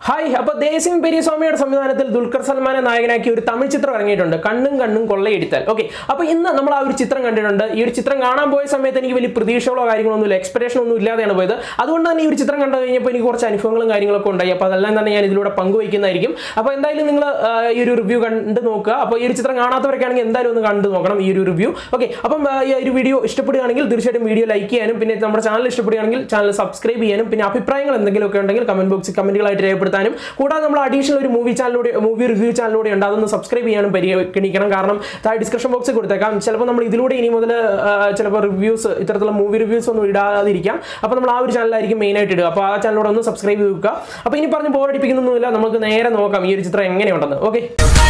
hi അപ്പൊ ദേശിം പെരിയസ്വാമിയുടെ സംവിധാനത്തിൽ ദുൽഖർ സൽമാനെ നായകനാക്കി ഒരു തമിഴ് ചിത്രം ഇറങ്ങിയിട്ടുണ്ട് കണ്ണും കണ്ണും കൊള്ളയെടുത്താൽ ഓക്കെ അപ്പൊ ഇന്ന് നമ്മൾ ആ ഒരു ചിത്രം കണ്ടിട്ടുണ്ട് ഈ ഒരു ചിത്രം കാണാൻ പോയ സമയത്ത് എനിക്ക് വലിയ പ്രതീക്ഷകളോ കാര്യങ്ങളൊന്നും ഇല്ല എക്സ്പെക്ടേഷൻ ഒന്നും ഇല്ലാതെയാണ് പോയത് അതുകൊണ്ട് തന്നെ ഈ ഒരു ചിത്രം കണ്ടു കഴിഞ്ഞപ്പോൾ എനിക്ക് കുറച്ച് അനുഭവങ്ങളും കാര്യങ്ങളൊക്കെ ഉണ്ടായി അപ്പോൾ അതെല്ലാം തന്നെ ഞാൻ ഇതിലൂടെ പങ്കുവയ്ക്കുന്നതായിരിക്കും അപ്പോൾ എന്തായാലും നിങ്ങൾ ഈ ഒരു റിവ്യൂ കണ്ട് നോക്കുക അപ്പോൾ ഈ ഒരു ചിത്രം കാണാത്തവരൊക്കെ ആണെങ്കിൽ എന്തായാലും ഒന്ന് കണ്ടു നോക്കണം ഈ ഒരു റിവ്യൂ ഓക്കെ അപ്പം ആ, ഈ ഒരു വീഡിയോ ഇഷ്ടപ്പെടുകയാണെങ്കിൽ തീർച്ചയായിട്ടും വീഡിയോ ലൈക്ക് ചെയ്യാനും പിന്നെ നമ്മുടെ ചാനൽ ഇഷ്ടപ്പെടുകയാണെങ്കിൽ ചാനൽ സബ്സ്ക്രൈബ് ചെയ്യാനും പിന്നെ അഭിപ്രായങ്ങൾ എന്തെങ്കിലുമൊക്കെ ഉണ്ടെങ്കിൽ കമന്റ് ബോക്സിൽ കമന്റുകളായിട്ട് രേഖപ്പെടുത്താനും കൂടാതെ നമ്മൾ അഡീഷണൽ ഒരു മൂവി ചാനലിലൂടെ മൂവി റിവ്യൂ ചാനലിലൂടെ ഉണ്ട് അതൊന്ന് സബ്സ്ക്രൈബ് ചെയ്യാനും പരിഗണിക്കണം കാരണം താഴെ ഡിസ്ക്രിപ്ഷൻ ബോക്സിൽ കൊടുത്തേക്കാം ചിലപ്പോൾ നമ്മൾ ഇതിലൂടെ ഇനി മുതൽ ചിലപ്പോൾ റിവ്യൂസ് ഇത്തരത്തിലുള്ള മൂവി റിവ്യൂസ് ഒന്നും ഇടാതിരിക്കാം അപ്പോൾ നമ്മൾ ആ ഒരു ചാനലായിരിക്കും മെയിൻ ആയിട്ട് ഇടുക അപ്പോൾ ആ ചാനലിലൂടെ ഒന്ന് സബ്സ്ക്രൈബ് ചെയ്ത് വെക്കുക അപ്പോൾ ഇനി പറഞ്ഞ് ബോറടിപ്പിക്കുന്നൊന്നുമില്ല നമുക്ക് നേരെ നോക്കാം ഈ ഒരു ചിത്രം എങ്ങനെയുണ്ടെന്ന് ഓക്കെ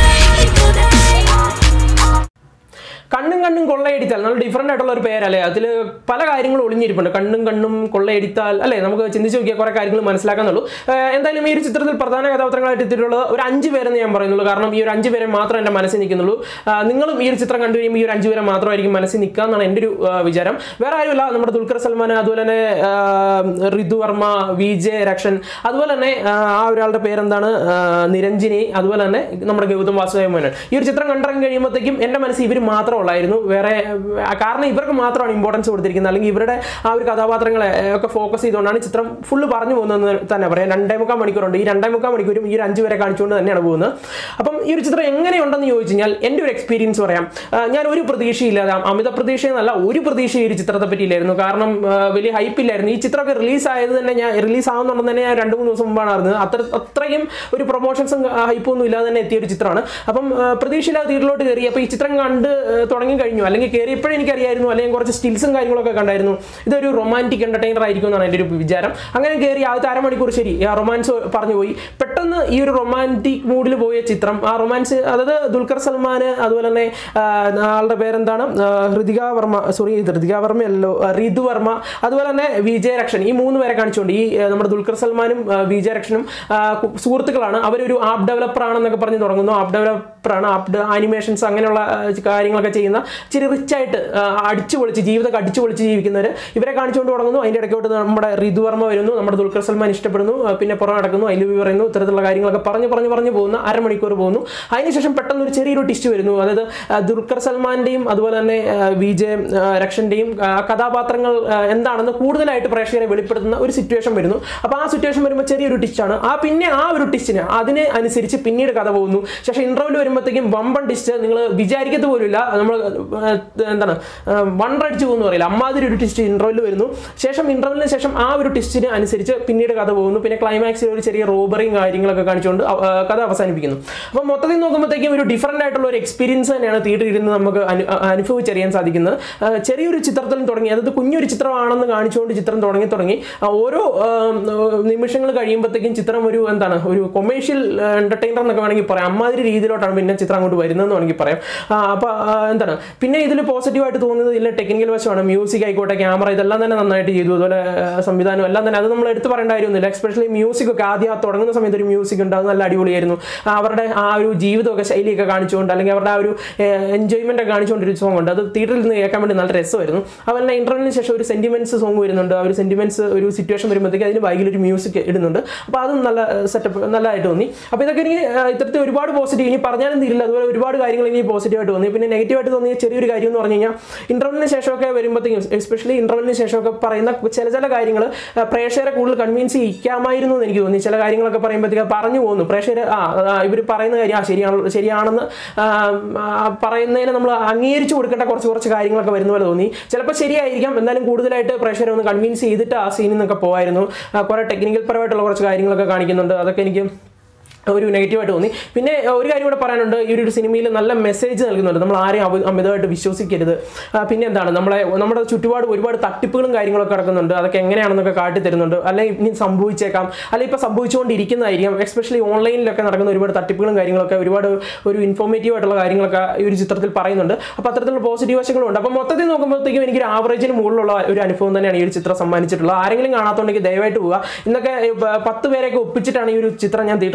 കണ്ണും കണ്ണും കൊള്ളയടിത്താൽ നല്ല ഡിഫറെൻ്റ് ആയിട്ടുള്ള ഒരു പേരല്ലേ അതിൽ പല കാര്യങ്ങളും ഒളിഞ്ഞിരിപ്പുണ്ട് കണ്ണും കണ്ണും കൊള്ളയടിത്താൽ അല്ലേ നമുക്ക് ചിന്തിച്ച് നോക്കിയാൽ കുറേ കാര്യങ്ങൾ മനസ്സിലാക്കാന്നുള്ളൂ ഏഹ് എന്തായാലും ഈ ഒരു ചിത്രത്തിൽ പ്രധാന കഥാപാത്രങ്ങളായിട്ട് എത്തിയിട്ടുള്ളത് ഒരു അഞ്ച് പേരെന്ന് ഞാൻ പറയുന്നുള്ളൂ കാരണം ഈ ഒരു അഞ്ച് പേരെ മാത്രം എൻ്റെ മനസ്സിൽ നിൽക്കുന്നുള്ളൂ ആഹ് നിങ്ങളും ഈ ഒരു ചിത്രം കണ്ടു കഴിയുമ്പോൾ ഈ ഒരു അഞ്ച് പേരെ മാത്രമായിരിക്കും മനസ്സിൽ നിൽക്കുക എന്നാണ് എൻ്റെ ഒരു ആഹ് വിചാരം വേറെ ആരുമില്ല നമ്മുടെ ദുൽഖർ സൽമാൻ അതുപോലെ തന്നെ ആഹ് ഋതു വർമ്മ വി ജെ രക്ഷൻ അതുപോലെ തന്നെ ആഹ് ആ ഒരാളുടെ പേരെന്താണ് ആഹ് നിരഞ്ജിനി അതുപോലെ തന്നെ നമ്മുടെ ഗൗതം വാസുദേവ മേനോൻ ഈ ഒരു ചിത്രം കണ്ടിറങ്ങി കഴിയുമ്പോഴത്തേക്കും എൻ്റെ മനസ്സിൽ ഇവർ മാത്രം ഉള്ളായിരുന്നു വേറെ ആ, കാരണം ഇവർക്ക് മാത്രമാണ് ഇമ്പോർട്ടൻസ് കൊടുത്തിരിക്കുന്നത് അല്ലെങ്കിൽ ഇവരുടെ ആ ഒരു കഥാപാത്രങ്ങളെ ഏ, ഒക്കെ ഫോക്കസ് ചെയ്തുകൊണ്ടാണ് ചിത്രം ഫുള്ള് പറഞ്ഞു പോകുന്നതെന്ന് തന്നെ പറയാം രണ്ടേ മുക്കാൽ മണിക്കൂറുണ്ട് ഈ രണ്ടേ മുക്കാൽ മണിക്കൂറും ഈ ഒരു അഞ്ച് വരെ കാണിച്ചുകൊണ്ട് തന്നെയാണ് പോകുന്നത് അപ്പം ഈ ഒരു ചിത്രം എങ്ങനെയുണ്ടെന്ന് ചോദിച്ചു കഴിഞ്ഞാൽ എൻ്റെ ഒരു എക്സ്പീരിയൻസ് പറയാം ആ, ഞാൻ ഒരു പ്രതീക്ഷയില്ലാതെ അമിത പ്രതീക്ഷ എന്നല്ല ഒരു പ്രതീക്ഷ ഈ ഒരു ചിത്രത്തെ പറ്റിയില്ലായിരുന്നു കാരണം ആ, വലിയ ഹൈപ്പ് ഇല്ലായിരുന്നു ഈ ചിത്രമൊക്കെ റിലീസ് ആയത് തന്നെ ഞാൻ റിലീസ് ആവുന്നുണ്ടെന്ന് തന്നെ ഞാൻ രണ്ട് മൂന്ന് ദിവസം മുമ്പാണ് അറിഞ്ഞത് അത്ര അത്രയും ഒരു പ്രൊമോഷൻസും ഹൈപ്പും ഒന്നും ഇല്ലാതെ തന്നെ എത്തിയ ഒരു ചിത്രമാണ് അപ്പം ആ, പ്രതീക്ഷയില്ലാതെ തിയേറ്ററിലോട്ട് കയറി അപ്പോൾ ഈ ചിത്രം കണ്ട് ആ, തുടങ്ങി കഴിഞ്ഞു അല്ലെങ്കിൽ കയറിയപ്പോഴേ എനിക്കറിയായിരുന്നു അല്ലെങ്കിൽ കുറച്ച് സ്റ്റിൽസും കാര്യങ്ങളൊക്കെ കണ്ടായിരുന്നു ഇതൊരു റൊമാൻറ്റിക് എന്റർടൈനർ ആയിരിക്കും എന്നാണ് എൻ്റെ ഒരു വിചാരം അങ്ങനെ കയറി ആദ്യത്തെ അരമണിക്കൂർ ശരി ആ റൊമാൻസ് പറഞ്ഞു പോയി പെട്ടെന്ന് ഈ ഒരു റൊമാൻറ്റിക് മൂഡിൽ പോയ ചിത്രം ആ റൊമാൻസ് അതായത് ദുൽഖർ സൽമാൻ അതുപോലെ തന്നെ ആ, ആളുടെ പേരെന്താണ് ആ, ഹൃതിക വർമ്മ സോറി ഹൃതിക വർമ്മയല്ലോ ആ, റിതു വർമ്മ അതുപോലെ തന്നെ വിജയരക്ഷൻ ഈ മൂന്ന് പേരെ കാണിച്ചുകൊണ്ട് ഈ ആ, നമ്മുടെ ദുൽഖർ സൽമാനും ആ, വിജയരക്ഷനും ആ, കു- സുഹൃത്തുക്കളാണ് അവരൊരു ആപ്പ് ഡെവലപ്പർ ആണെന്നൊക്കെ പറഞ്ഞ് തുടങ്ങുന്നു ആപ്പ് ഡെവലപ്പറാണ് ആപ്പ് ആനിമേഷൻസ് അങ്ങനെയുള്ള ആ, കാര്യങ്ങളൊക്കെ ചെയ്യുന്ന ഇച്ചിരി റിച്ച് ആയിട്ട് ആ, അടിച്ചു പൊളിച്ച് ജീവിതമൊക്കെ അടിച്ചു പൊളിച്ച് ജീവിക്കുന്നവർ ഇവരെ കാണിച്ചുകൊണ്ട് തുടങ്ങുന്നു അതിൻ്റെ ഇടയ്ക്കോട്ട് നമ്മുടെ ഋതു വർമ്മ വരുന്നു നമ്മുടെ ദുൽഖർ സൽമാൻ ഇഷ്ടപ്പെടുന്നു ആ, പിന്നെ പുറം നടക്കുന്നു ഐ ലവ് യു പറയുന്നു ഇത്തരത്തിലുള്ള കാര്യങ്ങളൊക്കെ പറഞ്ഞ് പറഞ്ഞ് പറഞ്ഞ് പോകുന്ന അരമണിക്കൂർ പോകുന്നു അതിനുശേഷം പെട്ടെന്ന് ഒരു ചെറിയൊരു ടിസ്റ്റ് വരുന്നു അതായത് ആ, ദുൽഖർ സൽമാന്റെയും അതുപോലെ തന്നെ ആ, വിജയ് ആ, രക്ഷന്റെയും ആ, കഥാപാത്രങ്ങൾ ആ, എന്താണെന്ന് കൂടുതലായിട്ട് പ്രേക്ഷകരെ വെളിപ്പെടുത്തുന്ന ഒരു സിറ്റുവേഷൻ വരുന്നു അപ്പോൾ ആ സിറ്റുവേഷൻ വരുമ്പോൾ ചെറിയൊരു ടിസ്റ്റാണ് ആ പിന്നെ ആ ഒരു ടിസ്റ്റിന് അതിനെ അനുസരിച്ച് പിന്നീട് കഥ പോകുന്നു ശേഷം ഇന്റർവ്യൂവിൽ വരുമ്പോഴത്തേക്കും വമ്പൻ ടിസ്റ്റ് നിങ്ങൾ വിചാരിക്കത്ത് പോലുമില്ല നമ്മൾ എന്താണ് വണ്ടടിച്ചു പോകുന്നു പറയില്ല അമ്മാതിരി ഒരു ടിസ്റ്റ് ഇന്റർവ്യൂവിൽ വരുന്നു ശേഷം ഇന്റർവ്യൂവിന് ശേഷം ആ ഒരു ടിസ്റ്റിന് അനുസരിച്ച് പിന്നീട് കഥ പോകുന്നു പിന്നെ ക്ലൈമാക്സിൽ ഒരു ചെറിയ റോബറിയും കാര്യങ്ങളൊക്കെ കാണിച്ചുകൊണ്ട് അവ- ആ, കഥ അവസാനിപ്പിക്കുന്നു അപ്പോൾ മൊത്തത്തിൽ നോക്കുമ്പോഴത്തേക്കും ഒരു ഡിഫറൻ്റ് ആയിട്ടുള്ള ഒരു എക്സ്പീരിയൻസ് തന്നെയാണ് തിയേറ്ററിൽ ഇരുന്ന് നമുക്ക് അനു- അ- അനുഭവിച്ചറിയാൻ സാധിക്കുന്നത് ആ, ചെറിയൊരു ചിത്രത്തിലും തുടങ്ങി അതായത് കുഞ്ഞൊരു ചിത്രമാണെന്ന് കാണിച്ചുകൊണ്ട് ചിത്രം തുടങ്ങി തുടങ്ങി ആ, ഓരോ നിമിഷങ്ങൾ കഴിയുമ്പോഴത്തേക്കും ചിത്രം ഒരു എന്താണ് ഒരു കൊമേഴ്ഷ്യൽ എന്റർടൈനർ എന്നൊക്കെ വേണമെങ്കിൽ പറയാം അമ്മാതിരി രീതിയിലോട്ടാണ് പിന്നെ ചിത്രം അങ്ങോട്ട് വരുന്നതെന്ന് വേണമെങ്കിൽ പറയാം അപ്പോൾ എന്താണ് പിന്നെ ഇതിൽ പോസിറ്റീവായിട്ട് തോന്നുന്നത് ഇതിലെ ടെക്നിക്കൽ വശമാണ് മ്യൂസിക് ആയിക്കോട്ടെ ക്യാമറ ഇതെല്ലാം തന്നെ നന്നായിട്ട് ചെയ്തു അതുപോലെ ആ, സംവിധാനം എല്ലാം തന്നെ അത് നമ്മൾ എടുത്തു പറയേണ്ട കാര്യമൊന്നുമില്ല എസ്പെഷ്യലി മ്യൂസിക് ഒക്കെ ആദ്യം ആ തുടങ്ങുന്ന സമയത്ത് ഒരു മ്യൂസിക് ഉണ്ട് അത് നല്ല അടിപൊളിയായിരുന്നു ആ, അവരുടെ ആ ഒരു ജീവിതമൊക്കെ ശൈലിയൊക്കെ കാണിച്ചുകൊണ്ട് അല്ലെങ്കിൽ അവരുടെ ആ ഒരു എൻജോയ്മെന്റ് ഒക്കെ കാണിച്ചുകൊണ്ട് ഒരു സോങ് ഉണ്ട് അത് തിയേറ്ററിൽ നിന്ന് കേൾക്കാൻ വേണ്ടി നല്ല രസമായിരുന്നു അതുപോലെ തന്നെ ഇന്റർവ്യൂവിന് ശേഷം ഒരു സെന്റിമെന്റ്സ് സോങ് വരുന്നുണ്ട് ആ ഒരു സെന്റിമെന്റ്സ് ഒരു സിറ്റുവേഷൻ വരുമ്പോഴത്തേക്ക് അതിന് ബൈക്കിൽ ഒരു മ്യൂസിക് ഇടുന്നുണ്ട് അപ്പോൾ അതും നല്ല സെറ്റപ്പ് നല്ലതായിട്ട് തോന്നി അപ്പോൾ ഇതൊക്കെ എനിക്ക് ആ, ഇത്തരത്തിൽ ഒരുപാട് പോസിറ്റീവ് ഇനി പറഞ്ഞാലും തീരില്ല അതുപോലെ ഒരുപാട് കാര്യങ്ങൾ എനിക്ക് പോസിറ്റീവായിട്ട് തോന്നി പിന്നെ നെഗറ്റീവായിട്ട് തോന്നിയ ചെറിയൊരു കാര്യം എന്ന് പറഞ്ഞു കഴിഞ്ഞാൽ ഇന്റർവ്യൂവിന് ശേഷമൊക്കെ വരുമ്പോഴത്തേക്കും എസ്പെഷ്യലി ഇന്റർവ്യൂവിന് ശേഷമൊക്കെ പറയുന്ന ചില ചില കാര്യങ്ങൾ പ്രേക്ഷകരെ കൂടുതൽ കൺവിൻസ് ചെയ്യിക്കാമായിരുന്നു എന്ന് എനിക്ക് തോന്നി ചില കാര്യങ്ങളൊക്കെ പറയുമ്പോഴത്തേക്ക് പറഞ്ഞു പോകുന്നു പ്രേക്ഷകർ ആ ഇവർ പറയുന്ന കാര്യം ആ ശരിയാണ് ശരിയാണെന്ന് ആ, ആ, പറയുന്നതിന് നമ്മൾ അംഗീകരിച്ചു കൊടുക്കേണ്ട കുറച്ച് കുറച്ച് കാര്യങ്ങളൊക്കെ വരുന്ന പോലെ തോന്നി ചിലപ്പോൾ ശരിയായിരിക്കാം എന്നാലും കൂടുതലായിട്ട് പ്രേക്ഷകരെ ഒന്ന് കൺവിൻസ് ചെയ്തിട്ട് ആ സീനിൽ നിന്നൊക്കെ പോകായിരുന്നു ആ, കുറേ ടെക്നിക്കൽ പരമായിട്ടുള്ള കുറച്ച് കാര്യങ്ങളൊക്കെ കാണിക്കുന്നുണ്ട് അതൊക്കെ എനിക്ക് ഒരു നെഗറ്റീവായിട്ട് തോന്നി പിന്നെ ഒരു കാര്യം കൂടെ പറയാനുണ്ട് ഈ ഒരു സിനിമയിൽ നല്ല മെസ്സേജ് നൽകുന്നുണ്ട് നമ്മൾ ആരെയും അമി- അമിതമായിട്ട് വിശ്വസിക്കരുത് ആ, പിന്നെ എന്താണ് നമ്മളെ നമ്മുടെ ചുറ്റുപാട് ഒരുപാട് തട്ടിപ്പുകളും കാര്യങ്ങളൊക്കെ നടക്കുന്നുണ്ട് അതൊക്കെ എങ്ങനെയാണെന്നൊക്കെ കാട്ടി തരുന്നുണ്ട് അല്ലെങ്കിൽ ഇനി സംഭവിച്ചേക്കാം അല്ലെങ്കിൽ ഇപ്പോൾ സംഭവിച്ചുകൊണ്ടിരിക്കുന്നതായിരിക്കും എസ്പെഷ്യലി ഓൺലൈനിലൊക്കെ നടക്കുന്ന ഒരുപാട് തട്ടിപ്പുകളും കാര്യങ്ങളൊക്കെ ഒരുപാട് ഒരു ഇൻഫോർമേറ്റീവ് ആയിട്ടുള്ള കാര്യങ്ങളൊക്കെ ഈ ഒരു ചിത്രത്തിൽ പറയുന്നുണ്ട് അപ്പോൾ അത്തരത്തിലുള്ള പോസിറ്റീവ് വശങ്ങളും ഉണ്ട് അപ്പോൾ മൊത്തത്തിൽ നോക്കുമ്പോഴത്തേക്കും എനിക്ക് ഒരു ആവറേജിന് മുകളിലുള്ള ഒരു അനുഭവം തന്നെയാണ് ഈ ഒരു ചിത്രം സമ്മാനിച്ചിട്ടുള്ളത് ആരെങ്കിലും കാണാത്തുണ്ടെങ്കിൽ ദയവായിട്ട് പോവുക ഇന്നൊക്കെ ഏ, പ- പത്ത് പേരെയൊക്കെ ഒപ്പിച്ചിട്ടാണ് ഈ ഒരു ചിത്രം ഞാൻ തിയേറ്ററിൽ കണ്ടതെന്ന്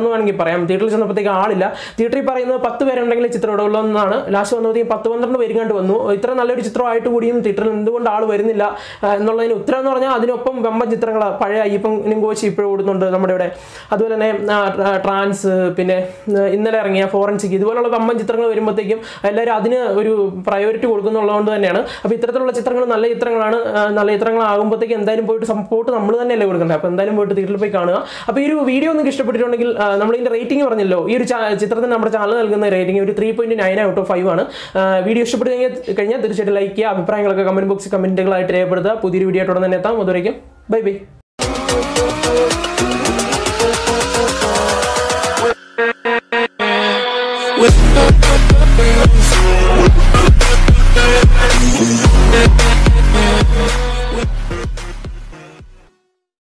എന്ന് വേണമെങ്കിൽ പറയാം തിയേറ്ററിൽ ചെന്നപ്പോഴത്തേക്ക് ആളില്ല തിയേറ്ററിൽ പറയുന്നത് പത്ത് പേരുണ്ടെങ്കിൽ ചിത്രം ഇവിടെ ഉള്ളതെന്നാണ് ലാസ്റ്റ് വന്നപ്പോഴത്തേക്ക് പത്ത് പന്ത്രണ്ട് പേര് കണ്ട് വന്നു ഇത്ര നല്ലൊരു ചിത്രമായിട്ട് കൂടിയും തിയേറ്ററിൽ എന്തുകൊണ്ട് ആൾ വരുന്നില്ല ആ, എന്നുള്ളതിന് ഉത്തരം എന്ന് പറഞ്ഞാൽ അതിനൊപ്പം വമ്പൻ ചിത്രങ്ങൾ പഴയ അയ്യപ്പൻ കോച്ച് ഇപ്പോഴും ഓടുന്നുണ്ട് നമ്മുടെ ഇവിടെ അതുപോലെ തന്നെ ആ, ട്ര- ട്രാൻസ് പിന്നെ ആ, ഇന്നലെ ഇറങ്ങിയ ഫോറൻസിക് ഇതുപോലുള്ള വമ്പൻ ചിത്രങ്ങൾ വരുമ്പോഴത്തേക്കും എല്ലാവരും അതിന് ഒരു പ്രയോറിറ്റി കൊടുക്കുന്നുള്ളതുകൊണ്ട് തന്നെയാണ് അപ്പോൾ ഇത്തരത്തിലുള്ള ചിത്രങ്ങൾ നല്ല ചിത്രങ്ങളാണ് ആ, നല്ല ചിത്രങ്ങളാകുമ്പോഴത്തേക്ക് എന്തായാലും പോയിട്ട് സപ്പോർട്ട് നമ്മൾ തന്നെയല്ലേ കൊടുക്കേണ്ടത് അപ്പോൾ എന്തായാലും പോയിട്ട് തിയേറ്ററിൽ പോയി കാണുക അപ്പോൾ ഈ ഒരു വീഡിയോ നിങ്ങൾക്ക് ഇഷ്ടപ്പെട്ടിട്ടുണ്ടെങ്കിൽ ആ, നമ്മൾ ഇതിൻ്റെ റേറ്റിംഗ് പറഞ്ഞല്ലോ ഈ ഒരു ചാ- ചിത്രത്തിന് നമ്മുടെ ചാനൽ നൽകുന്ന റേറ്റിംഗ് ഒരു three point nine out of five ആണ് ആ, വീഡിയോ ഇഷ്ടപ്പെട്ട് കഴിഞ്ഞാൽ കഴിഞ്ഞാൽ തീർച്ചയായിട്ടും ലൈക്ക് ചെയ്യുക അഭിപ്രായങ്ങളൊക്കെ കമന്റ് ബോക്സിൽ കമന്റുകളായിട്ട് രേഖപ്പെടുത്തുക പുതിയൊരു വീഡിയോ ആയിട്ട് ഉടൻ തന്നെ എത്താം അതുവരേക്കും ബൈ ബൈ